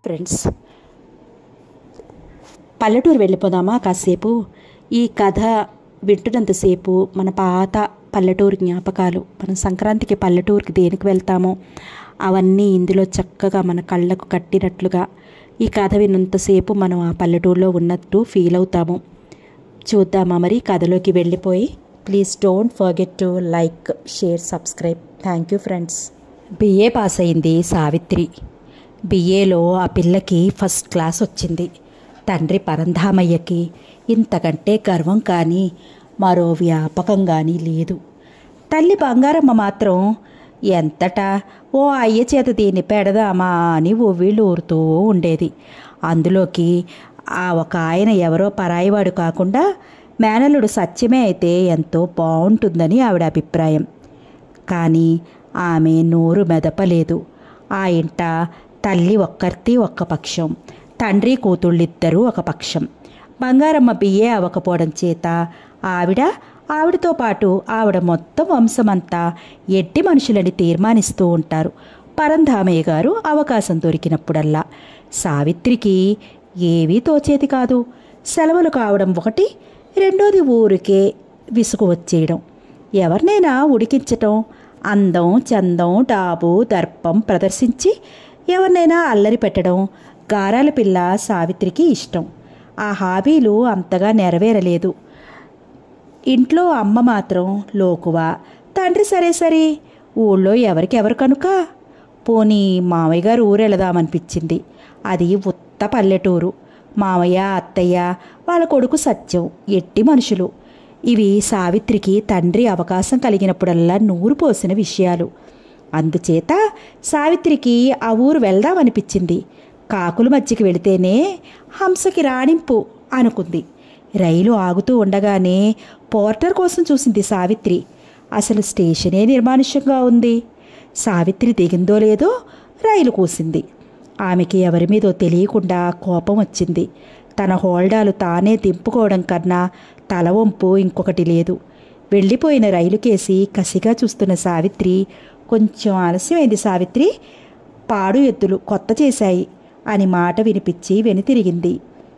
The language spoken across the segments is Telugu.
ఫ్రెండ్స్ పల్లెటూరు వెళ్ళిపోదామా కాసేపు ఈ కథ వింటున్నంతసేపు మన పాత పల్లెటూరు జ్ఞాపకాలు మనం సంక్రాంతికి పల్లెటూరుకి దేనికి వెళ్తామో అవన్నీ ఇందులో చక్కగా మన కళ్ళకు కట్టినట్లుగా ఈ కథ విన్నంతసేపు మనం ఆ పల్లెటూరులో ఉన్నట్టు ఫీల్ అవుతాము చూద్దామా మరి కథలోకి వెళ్ళిపోయి please don't forget to like share subscribe thank you friends BA pass అయింది సావిత్రి బిఏలో ఆ పిల్లకి ఫస్ట్ క్లాస్ వచ్చింది తండ్రి పరంధామయ్యకి ఇంతకంటే గర్వం కానీ మరో వ్యాపకం కానీ లేదు తల్లి బంగారమ్మ మాత్రం ఎంతటా ఓ అయ్య చేత దీన్ని పెడదామా అని ఓ వీళ్ళు ఊరుతూ ఉండేది అందులోకి ఆ ఒక ఆయన ఎవరో పరాయివాడు కాకుండా మేనలుడు సత్యమే అయితే ఎంతో బాగుంటుందని ఆవిడ అభిప్రాయం కానీ ఆమె నోరు మెదపలేదు ఆ ఇంట తల్లి ఒక్కరితి ఒక్క పక్షం తండ్రి కూతుళ్ళిద్దరూ ఒక పక్షం బంగారమ్మ బియ్యే అవ్వకపోవడం చేత ఆవిడ ఆవిడతో పాటు ఆవిడ మొత్తం వంశమంతా ఎట్టి మనుషులని తీర్మానిస్తూ ఉంటారు పరంధామయ్య గారు అవకాశం దొరికినప్పుడల్లా సావిత్రికి ఏవీ తోచేది కాదు సెలవులు కావడం ఒకటి రెండోది ఊరికే విసుగు వచ్చేయడం ఎవరినైనా ఉడికించటం అందం చందం డాబు దర్పం ప్రదర్శించి ఎవరినైనా అల్లరి పెట్టడం గారాల పిల్ల సావిత్రికి ఇష్టం ఆ హాబీలు అంతగా నెరవేరలేదు ఇంట్లో అమ్మ మాత్రం లోకువా తండ్రి సరే సరే ఊళ్ళో ఎవరికెవరు కనుక పోనీ మామయ్య గారు ఊరు వెళదామనిపించింది అది ఉత్త పల్లెటూరు మామయ్య అత్తయ్య వాళ్ళ కొడుకు సత్యం ఎట్టి మనుషులు ఇవి సావిత్రికి తండ్రి అవకాశం కలిగినప్పుడల్లా నూరు పోసిన విషయాలు అందుచేత సావిత్రికి ఆ ఊరు వెళ్దామనిపించింది కాకుల మధ్యకి వెళితేనే హంసకి రాణింపు అనుకుంది రైలు ఆగుతూ ఉండగానే పోర్టర్ కోసం చూసింది సావిత్రి అసలు స్టేషనే నిర్మానుష్యంగా ఉంది సావిత్రి దిగిందో లేదో రైలు కూసింది ఆమెకి ఎవరి మీదో తెలియకుండా కోపం వచ్చింది తన హోల్డాలు తానే దింపుకోవడం కన్నా తల వంపు ఇంకొకటి లేదు వెళ్ళిపోయిన రైలు కేసి కసిగా చూస్తున్న సావిత్రి కొంచెం ఆలస్యమైంది సావిత్రి పాడు ఎద్దులు కొత్త చేశాయి అని మాట వినిపించి వెనుతిరిగింది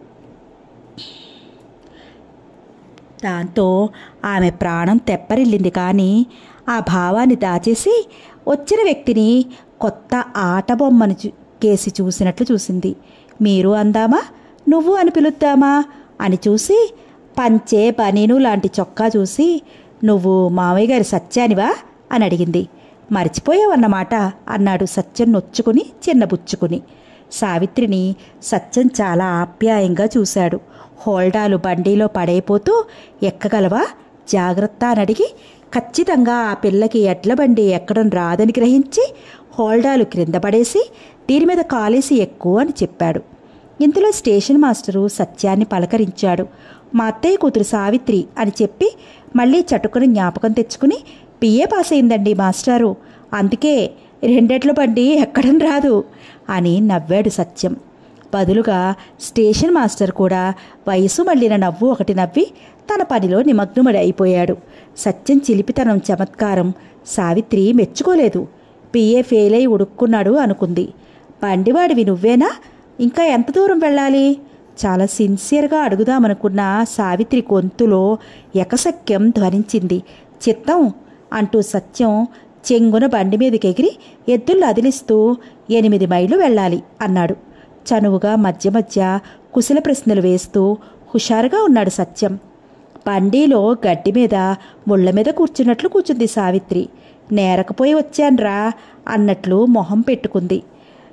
దాంతో ఆమె ప్రాణం తెప్పరిల్లింది కానీ ఆ భావాన్ని దాచేసి వచ్చిన వ్యక్తిని కొత్త ఆట బొమ్మను చూ- కేసి చూసినట్లు చూసింది మీరు అందామా నువ్వు అని పిలుద్దామా అని చూసి పంచే బనీను లాంటి చొక్కా చూసి నువ్వు మామయ్య గారి సత్యానివా అని అడిగింది మర్చిపోయావన్నమాట అన్నాడు సత్యం నొచ్చుకుని చిన్నబుచ్చుకుని సావిత్రిని సత్యం చాలా ఆప్యాయంగా చూశాడు హోల్డాలు బండిలో పడైపోతూ ఎక్కగలవా జాగ్రత్త అని అడిగి ఖచ్చితంగా ఆ పిల్లకి ఎడ్ల బండి ఎక్కడం రాదని గ్రహించి హోల్డాలు క్రింద పడేసి దీని మీద కాలేసి ఎక్కువ అని చెప్పాడు ఇంతలో స్టేషన్ మాస్టరు సత్యాన్ని పలకరించాడు మా అత్తయ్య కూతురు సావిత్రి అని చెప్పి మళ్ళీ చటుకుని జ్ఞాపకం తెచ్చుకుని బిఏ పాస్ అయిందండి మాస్టారు అందుకే రెండెట్ల బండి ఎక్కడం రాదు అని నవ్వాడు సత్యం బదులుగా స్టేషన్ మాస్టర్ కూడా వయసు మళ్ళిన నవ్వు ఒకటి నవ్వి తన పనిలో నిమగ్నమడి అయిపోయాడు సత్యం చిలిపితనం చమత్కారం సావిత్రి మెచ్చుకోలేదు పిఏ ఫెయిల్ అయి ఉడుక్కున్నాడు అనుకుంది బండివాడివి నువ్వేనా ఇంకా ఎంత దూరం వెళ్ళాలి చాలా సిన్సియర్గా అడుగుదామనుకున్న సావిత్రి గొంతులో ఎకసక్యం ధ్వనించింది చిత్తం అంటూ సత్యం చెంగున బండి మీదకి ఎగిరి ఎద్దుళ్ళు అదిలిస్తూ ఎనిమిది మైళ్ళు వెళ్ళాలి అన్నాడు చనువుగా మధ్య మధ్య కుశల ప్రశ్నలు వేస్తూ హుషారుగా ఉన్నాడు సత్యం బండిలో గడ్డి మీద ముళ్ళ మీద కూర్చున్నట్లు కూర్చుంది సావిత్రి నేరకపోయి వచ్చాన్రా అన్నట్లు మొహం పెట్టుకుంది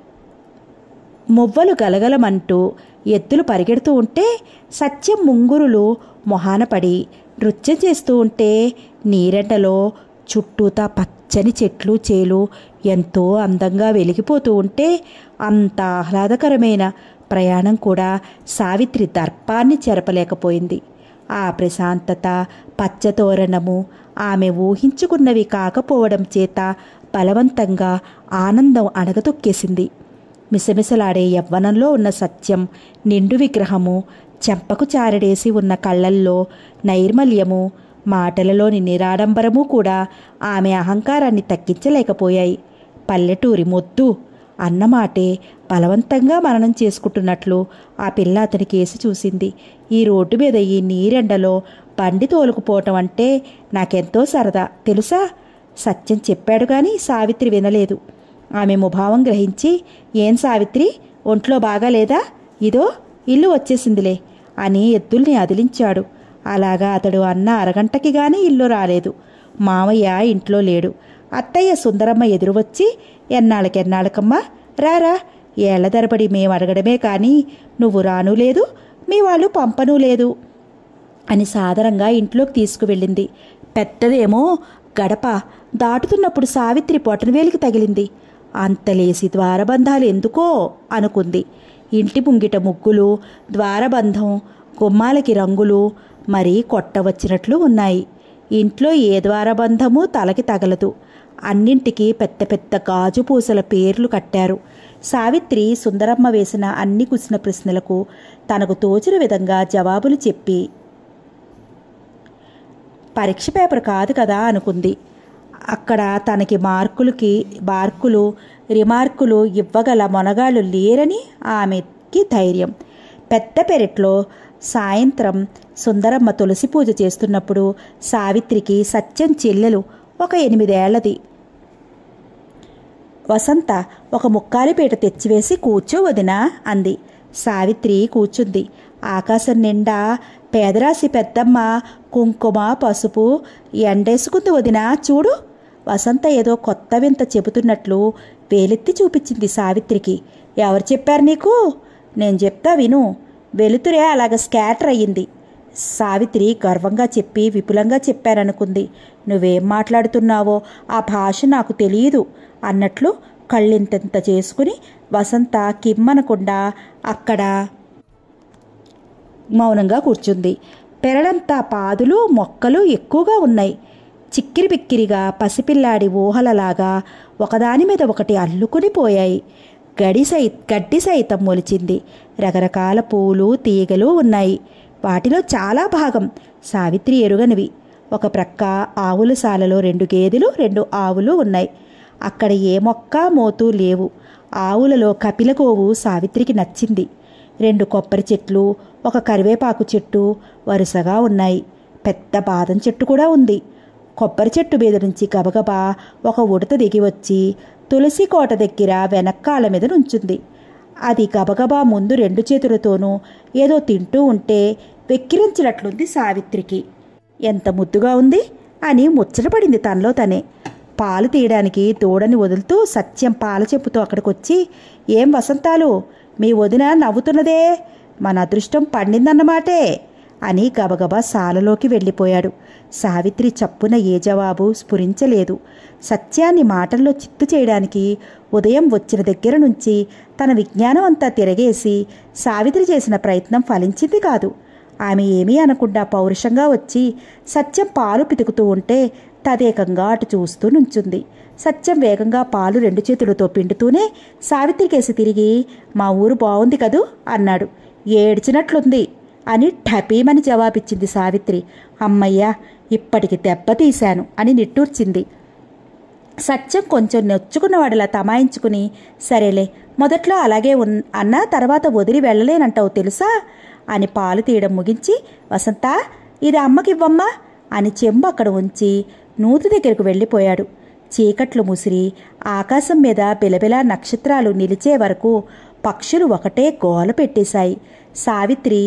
మువ్వలు గలగలమంటూ ఎద్దులు పరిగెడుతూ ఉంటే సత్యం ముంగురులు మొహాన పడి నృత్యం చేస్తూ ఉంటే నీరెండలో చుట్టూతా పచ్చని చెట్లు చేలు ఎంతో అందంగా వెలిగిపోతూ ఉంటే అంత ఆహ్లాదకరమైన ప్రయాణం కూడా సావిత్రి దర్పాన్ని చెరపలేకపోయింది ఆ ప్రశాంతత పచ్చతోరణము ఆమె ఊహించుకున్నవి కాకపోవడం చేత బలవంతంగా ఆనందం అణగతొక్కేసింది మిసమిసలాడే యవ్వనంలో ఉన్న సత్యం నిండు విగ్రహము చెంపకు చారడేసి ఉన్న కళ్ళల్లో నైర్మల్యము మాటలలోని నిరాడంబరము కూడా ఆమె అహంకారాన్ని తగ్గించలేకపోయాయి పల్లెటూరి మొద్దు అన్నమాటే బలవంతంగా మననం చేసుకుంటున్నట్లు ఆ పిల్ల అతని కేసి చూసింది ఈ రోడ్డు మీద ఈ నీరెండలో బండి తోలుకుపోవటం అంటే నాకెంతో సరదా తెలుసా సత్యం చెప్పాడు గాని సావిత్రి వినలేదు ఆమె ముభావం గ్రహించి ఏం సావిత్రి ఒంట్లో బాగాలేదా ఇదో ఇల్లు వచ్చేసిందిలే అని ఎద్దుల్ని అదిలించాడు అలాగా అతడు అన్న అరగంటకి గాని ఇల్లు రాలేదు మామయ్య ఇంట్లో లేడు అత్తయ్య సుందరమ్మ ఎదురు వచ్చి ఎన్నాళ్ళకెన్నాళ్ళకమ్మా రారా ఏళ్ల తరబడి మేము అడగడమే కానీ నువ్వు రాను లేదు మీ వాళ్ళు పంపనూ లేదు అని సాదరంగా ఇంట్లోకి తీసుకువెళ్ళింది పెద్దదేమో గడప దాటుతున్నప్పుడు సావిత్రి పొటనవేలికి తగిలింది అంతలేసి ద్వారబంధాలు ఎందుకో అనుకుంది ఇంటి ముంగిట ముగ్గులు ద్వారబంధం గుమ్మాలకి రంగులు మరీ కొట్టవచ్చినట్లు ఉన్నాయి ఇంట్లో ఏ ద్వారబంధము తలకి తగలదు అన్నింటికి పెద్ద పెద్ద గాజు పూసల పేర్లు కట్టారు సావిత్రి సుందరమ్మ వేసిన అన్ని కుసిన ప్రశ్నలకు తనకు తోచిన విధంగా జవాబులు చెప్పి పరీక్ష పేపర్ కాదు కదా అనుకుంది అక్కడ తనకి మార్కులకి మార్కులు రిమార్కులు ఇవ్వగల మొనగాళ్ళు లేరని ఆమెకి ధైర్యం పెద్ద పెరట్లో సాయంత్రం సుందరమ్మ తులసి పూజ చేస్తున్నప్పుడు సావిత్రికి సత్యం చెల్లెలు ఒక ఎనిమిదేళ్లది వసంత ఒక ముక్కాలిపీట తెచ్చివేసి కూర్చో వదినా అంది సావిత్రి కూర్చుంది ఆకాశం నిండా పేదరాశి పెద్దమ్మ కుంకుమ పసుపు ఎండేసుకుంది వదినా చూడు వసంత ఏదో కొత్త వింత చెబుతున్నట్లు వేలెత్తి చూపించింది సావిత్రికి ఎవరు చెప్పారు నీకు నేను చెప్తా విను వెలుతురే అలాగ స్కాటర్ అయ్యింది సావిత్రి గర్వంగా చెప్పి విపులంగా చెప్పారనుకుంది నువ్వేం మాట్లాడుతున్నావో ఆ భాష నాకు తెలియదు అన్నట్లు కళ్ళింతెంత చేసుకుని వసంత కిమ్మనకుండా అక్కడ మౌనంగా కూర్చుంది పెరడంతా పాదులు మొక్కలు ఎక్కువగా ఉన్నాయి చిక్కిరి బిక్కిరిగా పసిపిల్లాడి ఊహలలాగా ఒకదాని మీద ఒకటి అల్లుకుని పోయాయి గడి సై గడ్డి సైతం మొలిచింది రకరకాల పూలు తీగలు ఉన్నాయి వాటిలో చాలా భాగం సావిత్రి ఎరుగనివి ఒక ప్రక్క ఆవుల సాలలో రెండు గేదెలు రెండు ఆవులు ఉన్నాయి అక్కడ ఏ మొక్క మోతూ లేవు ఆవులలో కపిలగోవు సావిత్రికి నచ్చింది రెండు కొబ్బరి చెట్లు ఒక కరివేపాకు చెట్టు వరుసగా ఉన్నాయి పెద్ద బాదం చెట్టు కూడా ఉంది కొబ్బరి చెట్టు మీద నుంచి గబగబా ఒక ఉడత దిగి వచ్చి తులసి కోట దగ్గర వెనక్కాల మీద నుంచుంది అది గబగబా ముందు రెండు చేతులతోనూ ఏదో తింటూ ఉంటే వెక్కిరించినట్లుంది సావిత్రికి ఎంత ముద్దుగా ఉంది అని ముచ్చటపడింది తనలో తనే పాలు తీయడానికి దూడని వదులుతూ సత్యం పాల చెప్పుతో అక్కడికొచ్చి ఏం వసంతాలు మీ వదిన నవ్వుతున్నదే మన అదృష్టం పండిందన్నమాటే అని గబగబా సాలలోకి వెళ్ళిపోయాడు సావిత్రి చప్పున ఏ జవాబు స్ఫురించలేదు సత్యాన్ని మాటల్లో చిత్తు చేయడానికి ఉదయం వచ్చిన దగ్గర నుంచి తన విజ్ఞానం అంతా తిరగేసి సావిత్రి చేసిన ప్రయత్నం ఫలించింది కాదు ఆమె ఏమీ అనకుండా పౌరుషంగా వచ్చి సత్యం పాలు పితుకుతూ ఉంటే తదేకంగా అటు చూస్తూ నుంచుంది సత్యం వేగంగా పాలు రెండు చేతులతో పిండుతూనే సావిత్రికేసి తిరిగి మా ఊరు బాగుంది కదూ అన్నాడు ఏడ్చినట్లుంది అని ఠపీమని జవాబిచ్చింది సావిత్రి అమ్మయ్యా ఇప్పటికి దెబ్బతీశాను అని నిట్టూర్చింది సత్యం కొంచెం నొచ్చుకున్నవాడిలా తమాయించుకుని సరేలే మొదట్లో అలాగే ఉన్ అన్నా తర్వాత వదిలి వెళ్ళలేనంటావు తెలుసా అని పాలు తీయడం ముగించి వసంత ఇది అమ్మకివ్వమ్మా అని చెంబు అక్కడ ఉంచి నూతి దగ్గరకు వెళ్ళిపోయాడు చీకట్లు ముసిరి ఆకాశం మీద బిలబిలా నక్షత్రాలు నిలిచే వరకు పక్షులు ఒకటే గోల పెట్టేశాయి సావిత్రి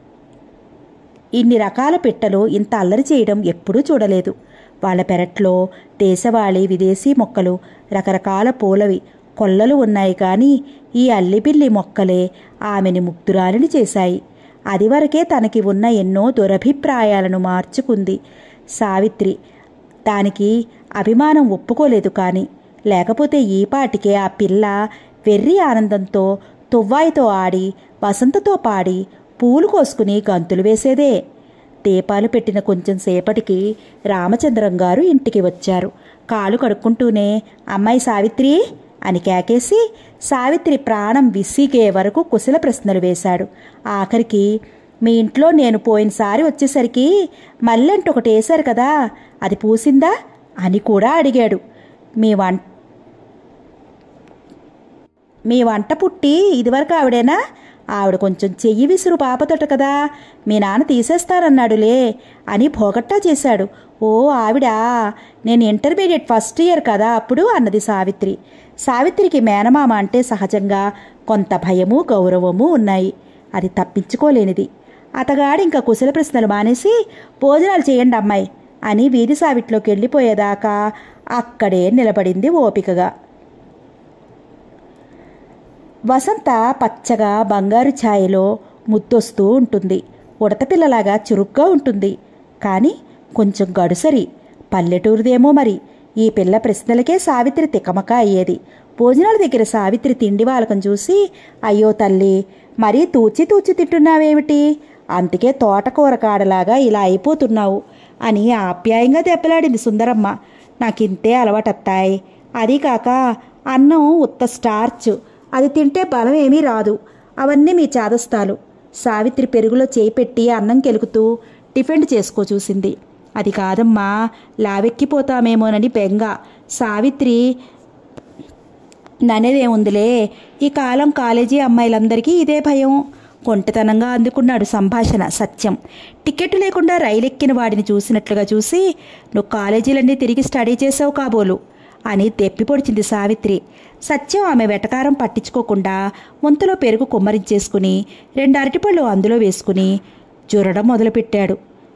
ఇన్ని రకాల పిట్టలు ఇంత అల్లరి చేయడం ఎప్పుడూ చూడలేదు వాళ్ళ పెరట్లో దేశవాళీ విదేశీ మొక్కలు రకరకాల పూలవి కొల్లలు ఉన్నాయి కానీ ఈ అల్లిబిల్లి మొక్కలే ఆమెని ముగ్ధురాలిని చేశాయి అది వరకే తనకి ఉన్న ఎన్నో దురభిప్రాయాలను మార్చుకుంది సావిత్రి దానికి అభిమానం ఒప్పుకోలేదు కాని లేకపోతే ఈపాటికే ఆ పిల్ల వెర్రి ఆనందంతో తువ్వాయితో ఆడి వసంతతో పాడి పూలు కోసుకుని గంతులు వేసేదే దీపాలు పెట్టిన కొంచెం సేపటికి రామచంద్రం గారు ఇంటికి వచ్చారు కాలు కడుక్కుంటూనే అమ్మాయి సావిత్రి అని కేకేసి సావిత్రి ప్రాణం విసిగే వరకు కుశల ప్రశ్నలు వేశాడు ఆఖరికి మీ ఇంట్లో నేను పోయినసారి వచ్చేసరికి మల్లెంట ఒకటి వేశారు కదా అది పూసిందా అని కూడా అడిగాడు మీ వం మీ వంట పుట్టి ఇదివరకు ఆవిడేనా ఆవిడ కొంచెం చెయ్యి విసురు పాపతోట కదా మీ నాన్న తీసేస్తారన్నాడులే అని భోగట్టా చేశాడు ఓ ఆవిడా నేను ఇంటర్మీడియట్ ఫస్ట్ ఇయర్ కదా అప్పుడు అన్నది సావిత్రి సావిత్రికి మేనమామ అంటే సహజంగా కొంత భయము గౌరవము ఉన్నాయి అది తప్పించుకోలేనిది అతగాడు ఇంకా కుశల ప్రశ్నలు మానేసి భోజనాలు చేయండి అమ్మాయి అని వీధి సావిట్లోకి వెళ్ళిపోయేదాకా అక్కడే నిలబడింది ఓపికగా వసంత పచ్చగా బంగారు ఛాయలో ముద్దొస్తూ ఉంటుంది ఉడతపిల్లలాగా చురుగ్గా ఉంటుంది కానీ కొంచెం గడుసరి పల్లెటూరుదేమో మరి ఈ పిల్ల ప్రశ్నలకే సావిత్రి తికమక అయ్యేది భోజనాల దగ్గర సావిత్రి తిండి వాళ్ళకం చూసి అయ్యో తల్లి మరీ తూచి తూచి తింటున్నావేమిటి అందుకే తోటకూర కాడలాగా ఇలా అయిపోతున్నావు అని ఆప్యాయంగా దెబ్బలాడింది సుందరమ్మ నాకింతే అలవాటత్తాయి అది కాక అన్నం ఉత్త స్టార్చ్ అది తింటే బలం ఏమీ రాదు అవన్నీ మీ చాదస్తాలు సావిత్రి పెరుగులో చేయి పెట్టి అన్నం కెలుకుతూ టిఫిన్ చేసుకో చూసింది అది కాదమ్మా లావెక్కిపోతామేమోనని బెంగ సావిత్రి ననేదేముందిలే ఈ కాలం కాలేజీ అమ్మాయిలందరికీ ఇదే భయం కొంటతనంగా అందుకున్నాడు సంభాషణ సత్యం టికెట్ లేకుండా రైలెక్కిన వాడిని చూసినట్లుగా చూసి నువ్వు కాలేజీలన్నీ తిరిగి స్టడీ చేసావు కాబోలు అని తెప్పి పొడిచింది సావిత్రి సత్యం ఆమె వెటకారం పట్టించుకోకుండా ముంతలో పెరుగు కుమ్మరించేసుకుని రెండు అరటిపళ్ళు అందులో వేసుకుని జురడం మొదలుపెట్టాడు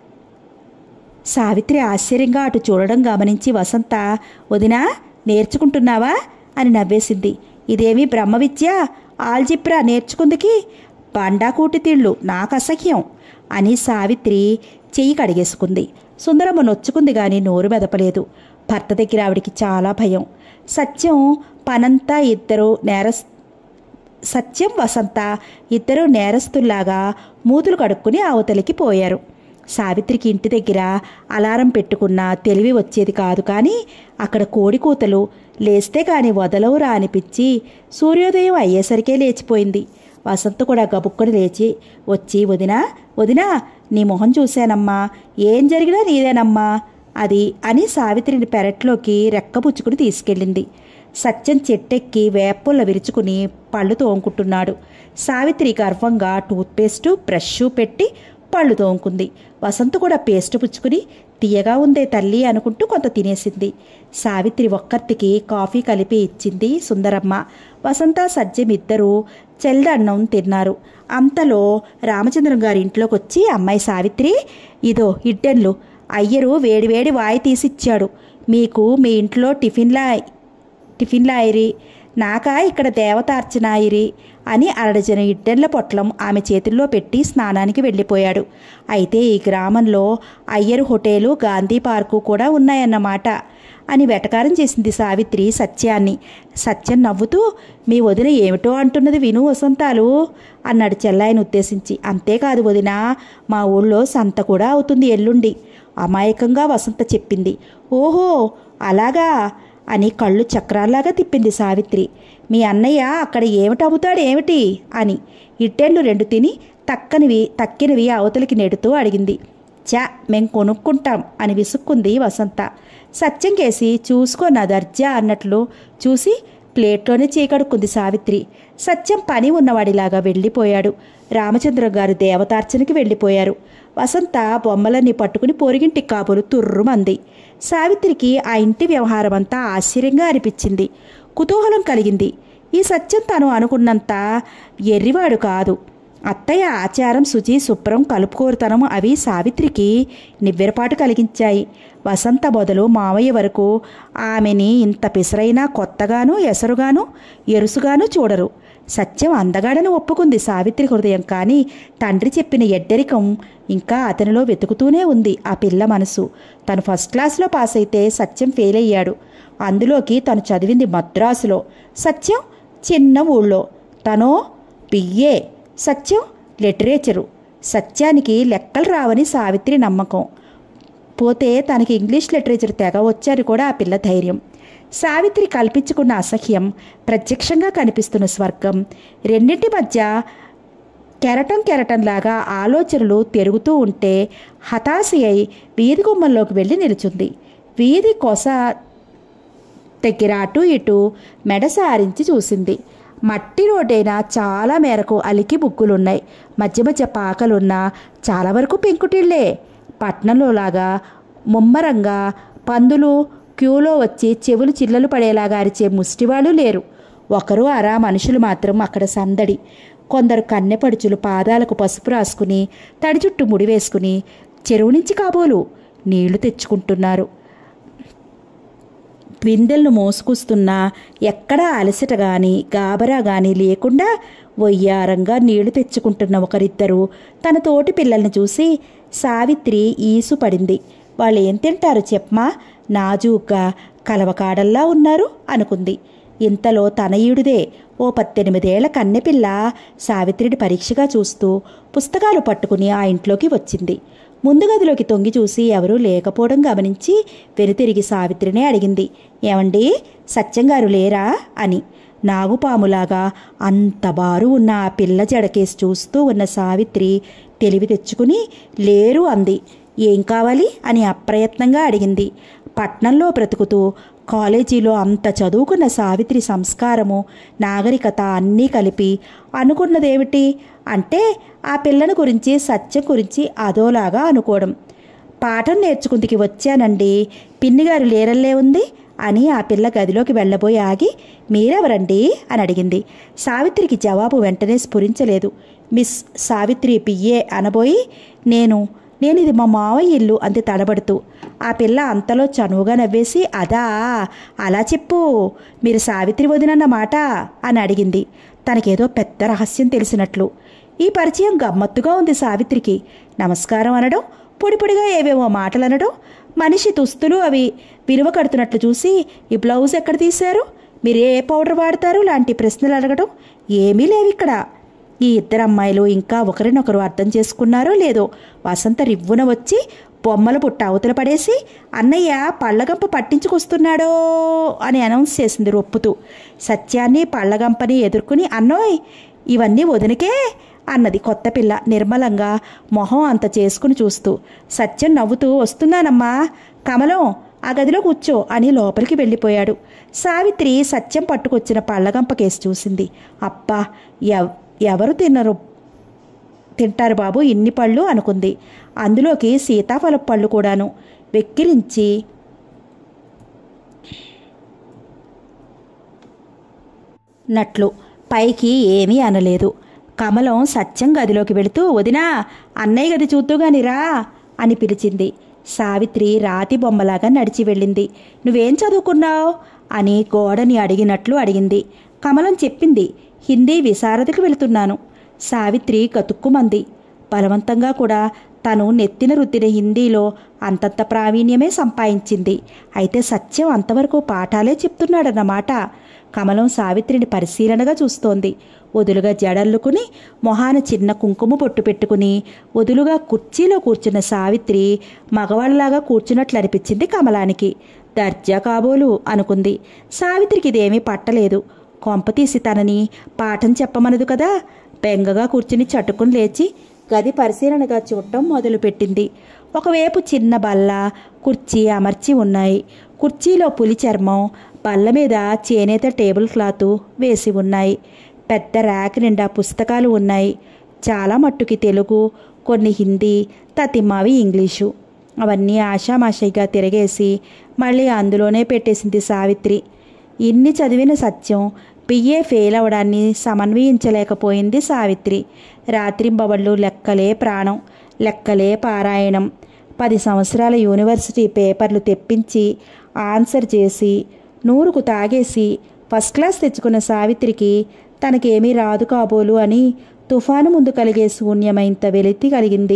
సావిత్రి ఆశ్చర్యంగా అటు చూడడం గమనించి వసంత వదినా నేర్చుకుంటున్నావా అని నవ్వేసింది ఇదేమీ బ్రహ్మ విద్య ఆల్జిబ్రా నేర్చుకుందికి బండాకూటి తిళ్ళు నాకు అసహ్యం అని సావిత్రి చెయ్యి కడిగేసుకుంది సుందరమ్మ నొచ్చుకుంది గాని నోరు మెదపలేదు భర్త దగ్గర ఆవిడికి చాలా భయం సత్యం పనంతా ఇద్దరు నేరస్ సత్యం వసంత ఇద్దరూ నేరస్తుల్లాగా మూతులు కడుక్కుని అవతలికి పోయారు సావిత్రికి ఇంటి దగ్గర అలారం పెట్టుకున్న తెలివి వచ్చేది కాదు కానీ అక్కడ కోడి కూతలు లేస్తే కాని వదలవురా అనిపించి సూర్యోదయం అయ్యేసరికే లేచిపోయింది వసంత కూడా గబుక్కుని లేచి వచ్చి వదినా వదినా నీ మొహం చూశానమ్మా ఏం జరిగినా నీదేనమ్మా అది అని సావిత్రిని పెరట్లోకి రెక్కపుచ్చుకుని తీసుకెళ్ళింది సత్యం చెట్టెక్కి వేపుల్ల విరుచుకుని పళ్ళు తోముకుంటున్నాడు సావిత్రి గర్వంగా టూత్పేస్టు బ్రష్ పెట్టి పళ్ళు తోముకుంది వసంత కూడా పేస్ట్ పుచ్చుకుని తీయగా ఉందే తల్లి అనుకుంటూ కొంత తినేసింది సావిత్రి ఒక్కర్తికి కాఫీ కలిపి ఇచ్చింది సుందరమ్మ వసంత సత్యం ఇద్దరూ చెల్దన్నం తిన్నారు అంతలో రామచంద్రం గారి ఇంట్లోకి వచ్చి అమ్మాయి సావిత్రి ఇదో ఇడ్డెన్లు అయ్యరు వేడివేడి వాయి తీసిచ్చాడు మీకు మీ ఇంట్లో టిఫిన్లా టిఫిన్లా అయిరి నాకా ఇక్కడ దేవతార్చన అయిరి అని అరడజన ఇడ్డెన్ల పొట్లం ఆమె చేతుల్లో పెట్టి స్నానానికి వెళ్ళిపోయాడు అయితే ఈ గ్రామంలో అయ్యర్ హోటేలు గాంధీ పార్కు కూడా ఉన్నాయన్నమాట అని వెటకారం చేసింది సావిత్రి సత్యాన్ని సత్యం నవ్వుతూ మీ వదిన ఏమిటో అంటున్నది విను వసంతాలు అన్నాడు చెల్లాయిని ఉద్దేశించి అంతేకాదు వదిన మా ఊళ్ళో సంత కూడా అవుతుంది ఎల్లుండి అమాయకంగా వసంత చెప్పింది ఓహో అలాగా అని కళ్ళు చక్రాల్లాగా తిప్పింది సావిత్రి మీ అన్నయ్య అక్కడ ఏమిటి అమ్ముతాడు ఏమిటి అని ఇట్టెళ్ళు రెండు తిని తక్కనివి తక్కినవి అవతలికి నెడుతూ అడిగింది చా మేం కొనుక్కుంటాం అని విసుక్కుంది వసంత సత్యం కేసి చూసుకో నా దర్జా అన్నట్లు చూసి ప్లేట్లోనే చీకడుక్కుంది సావిత్రి సత్యం పని ఉన్నవాడిలాగా వెళ్ళిపోయాడు రామచంద్రం గారు దేవతార్చనకి వెళ్ళిపోయారు వసంత బొమ్మలన్నీ పట్టుకుని పొరిగింటి కాపులు తుర్రుమంది సావిత్రికి ఆ ఇంటి వ్యవహారం అంతా ఆశ్చర్యంగా అనిపించింది కుతూహలం కలిగింది ఈ సత్యం తను అనుకున్నంత ఎర్రివాడు కాదు అత్తయ్య ఆచారం శుచి శుభ్రం కలుపుకోరుతనం అవి సావిత్రికి నివ్వెరపాటు కలిగించాయి వసంత మొదలు మావయ్య వరకు ఆమెని ఇంత పిసరైనా కొత్తగాను ఎసరుగాను ఎరుసుగాను చూడరు సత్యం అందగాడని ఒప్పుకుంది సావిత్రి హృదయం కానీ తండ్రి చెప్పిన ఎడ్డరికం ఇంకా అతనిలో వెతుకుతూనే ఉంది ఆ పిల్ల మనసు తను ఫస్ట్ క్లాస్లో పాస్ అయితే సత్యం ఫెయిల్ అయ్యాడు అందులోకి తను చదివింది మద్రాసులో సత్యం చిన్న ఊళ్ళో తనో బిఏ సత్యం లిటరేచరు సత్యానికి లెక్కలు రావని సావిత్రి నమ్మకం పోతే తనకి ఇంగ్లీష్ లిటరేచర్ తెగ వచ్చారు కూడా ఆ పిల్ల ధైర్యం సావిత్రి కల్పించుకున్న అసహ్యం ప్రత్యక్షంగా కనిపిస్తున్న స్వర్గం రెండింటి మధ్య కెరటం కెరటంలాగా ఆలోచనలు తిరుగుతూ ఉంటే హతాశి అయి వీధి గుమ్మంలోకి వెళ్ళి నిలుచుంది వీధి కొస దగ్గర అటు ఇటు మెడ సారించి చూసింది మట్టి రోడ్డైనా చాలా మేరకు అలికి బుక్కులున్నాయి మధ్య మధ్య పాకలున్నా చాలా వరకు పెంకుటిళ్ళే పట్నంలో లాగా ముమ్మరంగా పందులు క్యూలో వచ్చి చెవులు చిల్లలు పడేలాగా అరిచే ముష్టివాళ్ళు లేరు ఒకరు అరా మనుషులు మాత్రం అక్కడ సందడి కొందరు కన్నెపడుచులు పాదాలకు పసుపు రాసుకుని తడి చుట్టూ ముడి వేసుకుని చెరువు నుంచి కాబోలు నీళ్లు తెచ్చుకుంటున్నారు బిందెలను మోసుకొస్తున్నా ఎక్కడా అలసట గాని గాబరా గాని లేకుండా వయ్యారంగా నీళ్లు తెచ్చుకుంటున్న ఒకరిద్దరు తన తోటి పిల్లల్ని చూసి సావిత్రి ఈసు పడింది వాళ్ళు ఏం తింటారు చెప్పమా నాజూగ్గా కలవకాడల్లా ఉన్నారు అనుకుంది ఇంతలో తనయుడిదే ఓ పద్దెనిమిదేళ్ల కన్నెపిల్ల సావిత్రిని పరీక్షగా చూస్తూ పుస్తకాలు పట్టుకుని ఆ ఇంట్లోకి వచ్చింది ముందు గదిలోకి తొంగి చూసి ఎవరూ లేకపోవడం గమనించి వెనుతిరిగి సావిత్రినే అడిగింది ఏమండి సత్యంగారు లేరా అని నాగుపాములాగా అంత బారు ఉన్న ఆ పిల్ల జడకేసి చూస్తూ ఉన్న సావిత్రి తెలివి తెచ్చుకుని లేరు అంది ఏం కావాలి అని అప్రయత్నంగా అడిగింది పట్నంలో బ్రతుకుతూ కాలేజీలో అంత చదువుకున్న సావిత్రి సంస్కారము నాగరికత అన్నీ కలిపి అనుకున్నదేమిటి అంటే ఆ పిల్లను గురించి సత్యం గురించి అదోలాగా అనుకోవడం పాఠం నేర్చుకుందికి వచ్చానండి పిన్నిగారు లేరల్లే ఉంది అని ఆ పిల్ల గదిలోకి వెళ్ళబోయి ఆగి మీరెవరండి అని అడిగింది సావిత్రికి జవాబు వెంటనే స్ఫురించలేదు మిస్ సావిత్రి పియ్యే అనబోయి నేను నేను ఇది మా మావయ్య ఇల్లు అంది తడబడుతూ ఆ పిల్ల అంతలో చనువుగా నవ్వేసి అదా అలా చెప్పు మీరు సావిత్రి వదినన్న మాట అని అడిగింది తనకేదో పెద్ద రహస్యం తెలిసినట్లు ఈ పరిచయం గమ్మత్తుగా ఉంది సావిత్రికి నమస్కారం అనడం పొడి పొడిగా ఏవేవో మాటలు అనడం మనిషి దుస్తులు అవి విలువ కడుతున్నట్లు చూసి ఈ బ్లౌజ్ ఎక్కడ తీశారు మీరు ఏ పౌడర్ వాడతారు లాంటి ప్రశ్నలు అడగడం ఏమీ లేవిక్కడ ఈ ఇద్దరు అమ్మాయిలు ఇంకా ఒకరినొకరు అర్థం చేసుకున్నారో లేదో వసంత రివ్వున వచ్చి బొమ్మల పుట్ట అవతల పడేసి అన్నయ్య పళ్ళగంప పట్టించుకొస్తున్నాడో అని అనౌన్స్ చేసింది రొప్పుతూ సత్యాన్ని పళ్ళగంపని ఎదుర్కొని అన్నోయ్ ఇవన్నీ వదినకే అన్నది కొత్త పిల్ల నిర్మలంగా మొహం అంత చేసుకుని చూస్తూ సత్యం నవ్వుతూ వస్తున్నానమ్మా కమలం ఆ గదిలో కూర్చో అని లోపలికి వెళ్ళిపోయాడు సావిత్రి సత్యం పట్టుకొచ్చిన పళ్ళగంప కేసు చూసింది అబ్బా ఎవ్ ఎవరు తిన్నరు తింటారు బాబు ఇన్ని పళ్ళు అనుకుంది అందులోకి సీతాఫల పళ్ళు కూడాను వెక్కిరించి నట్లు పైకి ఏమీ అనలేదు కమలం సత్యం గదిలోకి వెళుతూ వదినా అన్నయ్య గది చూద్దుగానిరా అని పిలిచింది సావిత్రి రాతి బొమ్మలాగా నడిచి వెళ్ళింది నువ్వేం చదువుకున్నావు అని గోడని అడిగినట్లు అడిగింది కమలం చెప్పింది హిందీ విశారదకి వెళుతున్నాను సావిత్రి కతుక్కుమంది బలవంతంగా కూడా తను నెత్తిన రుద్దిన హిందీలో అంతంత ప్రావీణ్యమే సంపాదించింది అయితే సత్యం అంతవరకు పాఠాలే చెప్తున్నాడన్నమాట కమలం సావిత్రిని పరిశీలనగా చూస్తోంది వదులుగా జడల్లుకుని మొహాన చిన్న కుంకుమ పొట్టు పెట్టుకుని వదులుగా కుర్చీలో కూర్చున్న సావిత్రి మగవాళ్ళలాగా కూర్చున్నట్లు అనిపించింది కమలానికి దర్జా కాబోలు అనుకుంది సావిత్రికి ఇదేమీ పట్టలేదు కొంపతీసి తనని పాఠం చెప్పమనదు కదా బెంగగా కూర్చుని చటుకుని లేచి గది పరిశీలనగా చూడటం మొదలుపెట్టింది ఒకవైపు చిన్న బల్ల కుర్చీ అమర్చి ఉన్నాయి కుర్చీలో పులి చర్మం బల్ల మీద చేనేత టేబుల్ క్లాత్ వేసి ఉన్నాయి పెద్ద ర్యాక్ నిండా పుస్తకాలు ఉన్నాయి చాలా మట్టుకి తెలుగు కొన్ని హిందీ తతిమావి ఇంగ్లీషు అవన్నీ ఆషామాషిగా తిరగేసి మళ్ళీ అందులోనే పెట్టేసింది సావిత్రి ఇన్ని చదివిన సత్యం బిఏ ఫెయిల్ అవడాన్ని సమన్వయించలేకపోయింది సావిత్రి రాత్రింబవళ్ళు లెక్కలే ప్రాణం లెక్కలే పారాయణం పది సంవత్సరాల యూనివర్సిటీ పేపర్లు తెప్పించి ఆన్సర్ చేసి నూరుకు తాగేసి ఫస్ట్ క్లాస్ తెచ్చుకున్న సావిత్రికి తనకేమీ రాదు కాబోలు అని తుఫాను ముందు కలిగే శూన్యమైంత వెలితి కలిగింది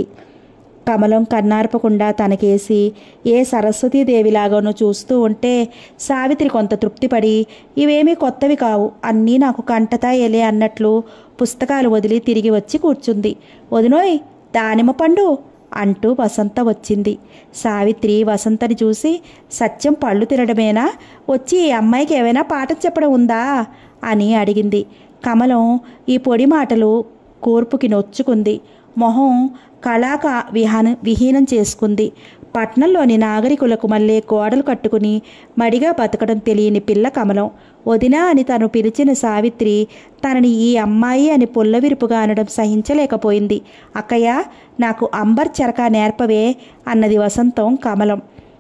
కమలం కన్నార్పకుండా తనకేసి ఏ సరస్వతీదేవిలాగానో చూస్తూ ఉంటే సావిత్రి కొంత తృప్తిపడి ఇవేమీ కొత్తవి కావు అన్నీ నాకు కంటతాయలే అన్నట్లు పుస్తకాలు వదిలి తిరిగి వచ్చి కూర్చుంది వదినోయ్ దానిమ్మ పండు అంటూ వసంత వచ్చింది సావిత్రి వసంతని చూసి సత్యం పళ్ళు తినడమేనా వచ్చి ఈ అమ్మాయికి ఏమైనా పాఠం చెప్పడం ఉందా అని అడిగింది కమలం ఈ పొడి మాటలు కూర్పుకి నొచ్చుకుంది మొహం కళాక విహాన విహీనం చేసుకుంది పట్నంలోని నాగరికులకు మళ్ళీ గోడలు కట్టుకుని మడిగా బతకడం తెలియని పిల్ల కమలం వదినా అని తను పిలిచిన సావిత్రి తనని ఈ అమ్మాయి అని పుల్లవిరుపుగా అనడం సహించలేకపోయింది అక్కయ్య నాకు అంబర్ చెరక నేర్పవే అన్నది వసంతం కమలం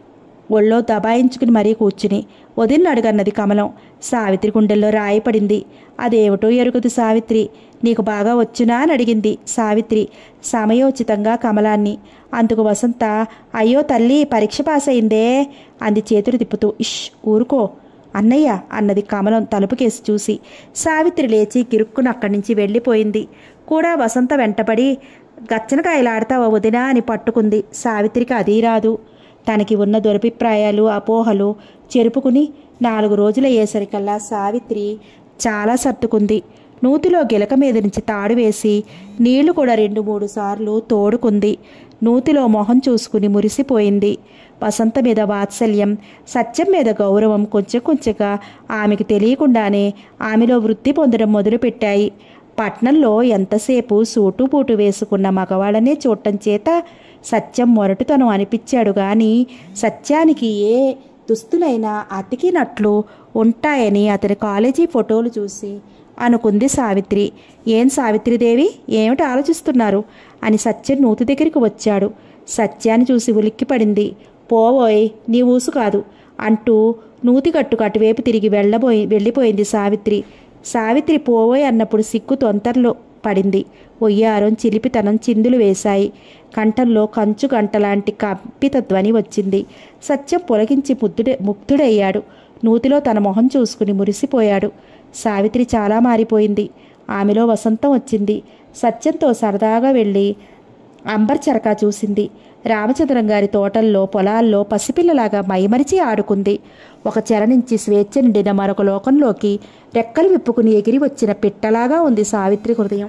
ఒళ్ళో దబాయించుకుని మరీ కూర్చుని వదిలిన అడుగన్నది కమలం సావిత్రి గుండెల్లో రాయి పడింది అదేమిటో ఎరుగుదు సావిత్రి నీకు బాగా వచ్చునా అని అడిగింది సావిత్రి సమయోచితంగా కమలాన్ని అందుకు వసంత అయ్యో తల్లి పరీక్ష పాస్ అయిందే అంది చేతులు తిప్పుతూ ఇష్ ఊరుకో అన్నయ్య అన్నది కమలం తలుపుకేసి చూసి సావిత్రి లేచి గిరుక్కున అక్కడి నుంచి వెళ్ళిపోయింది కూడా వసంత వెంటపడి గచ్చనకాయలాడతావా వదినా అని పట్టుకుంది సావిత్రికి అదీ రాదు తనకి ఉన్న దురభిప్రాయాలు అపోహలు చెరుపుకుని నాలుగు రోజులు అయ్యేసరికల్లా సావిత్రి చాలా సర్దుకుంది నూతిలో గిలక మీద నుంచి తాడు వేసి నీళ్లు కూడా రెండు మూడు సార్లు తోడుకుంది నూతిలో మొహం చూసుకుని మురిసిపోయింది వసంత మీద వాత్సల్యం సత్యం మీద గౌరవం కొంచెం కొంచెంగా ఆమెకు తెలియకుండానే ఆమెలో వృద్ధి పొందడం మొదలుపెట్టాయి పట్నంలో ఎంతసేపు సూటు బూటు వేసుకున్న మగవాళ్ళనే చూడటం చేత సత్యం మొరటుతనం అనిపించాడు గాని సత్యానికి ఏ దుస్తులైనా అతికినట్లు ఉంటాయని అతని కాలేజీ ఫోటోలు చూసి అనుకుంది సావిత్రి ఏం సావిత్రిదేవి ఏమిటి ఆలోచిస్తున్నారు అని సత్యం నూతి దగ్గరికి వచ్చాడు సత్యాన్ని చూసి ఉలిక్కిపడింది పోవోయ్ నీ ఊసు కాదు అంటూ నూతి కట్టుకు అటువైపు తిరిగి వెళ్ళబోయి వెళ్ళిపోయింది సావిత్రి సావిత్రి పోవోయ్ అన్నప్పుడు సిగ్గు తొంతరలో పడింది ఒయ్యారం చిలిపితనం చిందులు వేశాయి కంఠంలో కంచు గంటలాంటి కంపిత ధ్వని వచ్చింది సత్యం పొలగించి ముద్దుడే ముగ్ధుడయ్యాడు నూతిలో తన మొహం చూసుకుని మురిసిపోయాడు సావిత్రి చాలా మారిపోయింది ఆమెలో వసంతం వచ్చింది సత్యంతో సరదాగా వెళ్ళి అంబర్ చరకా చూసింది రామచంద్రం గారి తోటల్లో పొలాల్లో పసిపిల్లలాగా మైమరిచి ఆడుకుంది ఒక చెర నుంచి స్వేచ్ఛ నిండిన మరొక లోకంలోకి రెక్కలు విప్పుకుని ఎగిరి వచ్చిన పిట్టలాగా ఉంది సావిత్రి హృదయం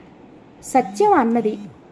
సత్యం అన్నది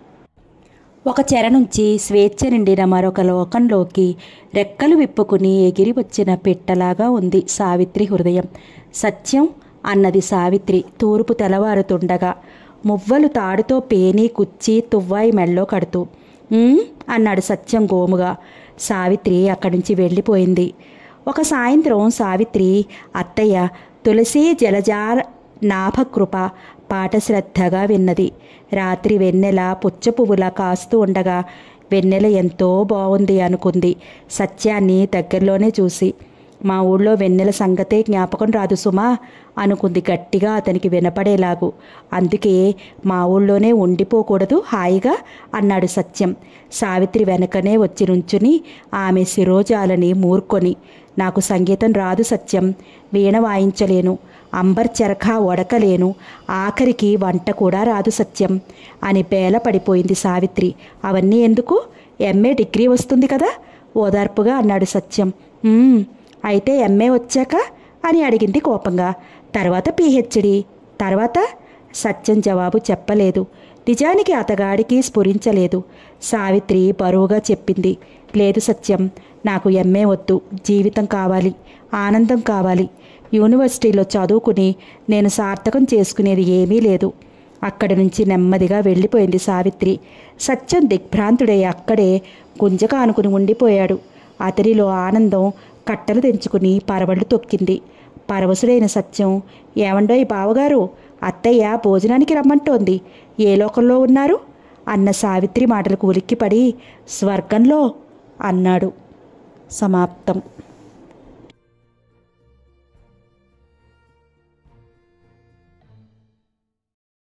ఒక చెర నుంచి స్వేచ్ఛ నిండిన మరొక లోకంలోకి రెక్కలు విప్పుకుని ఎగిరి వచ్చిన పిట్టలాగా ఉంది సావిత్రి హృదయం సత్యం అన్నది సావిత్రి తూర్పు తెల్లవారుతుండగా మువ్వలు తాడుతో పేని కుచ్చి తువ్వాయి మెళ్ళో కడుతూ "ఉమ్?" అన్నాడు సత్యం గోముగా సావిత్రి అక్కడి నుంచి వెళ్ళిపోయింది ఒక సాయంత్రం సావిత్రి అత్తయ్య తులసి జలజార నాభకృప పాట శ్రద్ధగా విన్నది రాత్రి వెన్నెల పుచ్చ పువ్వులా కాస్తూ ఉండగా వెన్నెల ఎంతో బాగుంది అనుకుంది సత్యాన్ని దగ్గరలోనే చూసి మా ఊళ్ళో వెన్నెల సంగతే జ్ఞాపకం రాదు సుమా అనుకుంది గట్టిగా అతనికి వినపడేలాగు అందుకే మా ఊళ్ళోనే ఉండిపోకూడదు హాయిగా అన్నాడు సత్యం సావిత్రి వెనకనే వచ్చి నుంచుని ఆమె శిరోజాలని మూర్కొని నాకు సంగీతం రాదు సత్యం వీణ వాయించలేను అంబర్ చెరఖా ఒడకలేను ఆఖరికి వంట కూడా రాదు సత్యం అని బేల పడిపోయింది సావిత్రి అవన్నీ ఎందుకు ఎంఏ డిగ్రీ వస్తుంది కదా ఓదార్పుగా అన్నాడు సత్యం "ఉమ్, అయితే ఎంఏ వచ్చాక అని అడిగింది కోపంగా తర్వాత పిహెచ్డి తర్వాత సత్యం జవాబు చెప్పలేదు నిజానికి అతగాడికి స్ఫురించలేదు సావిత్రి బరువుగా చెప్పింది లేదు సత్యం నాకు ఎంఏ వద్దు జీవితం కావాలి ఆనందం కావాలి యూనివర్సిటీలో చదువుకుని నేను సార్థకం చేసుకునేది ఏమీ లేదు అక్కడి నుంచి నెమ్మదిగా వెళ్ళిపోయింది సావిత్రి సత్యం దిగ్భ్రాంతుడై అక్కడే గుంజక అనుకుని ఉండిపోయాడు అతనిలో ఆనందం కట్టలు తెంచుకుని పరవళ్ళు తొక్కింది పరవశుడైన సత్యం ఏమండోయ్ బావగారు అత్తయ్య భోజనానికి రమ్మంటోంది ఏ లోకంలో ఉన్నారు అన్న సావిత్రి మాటలకు ఉలిక్కిపడి స్వర్గంలో అన్నాడు సమాప్తం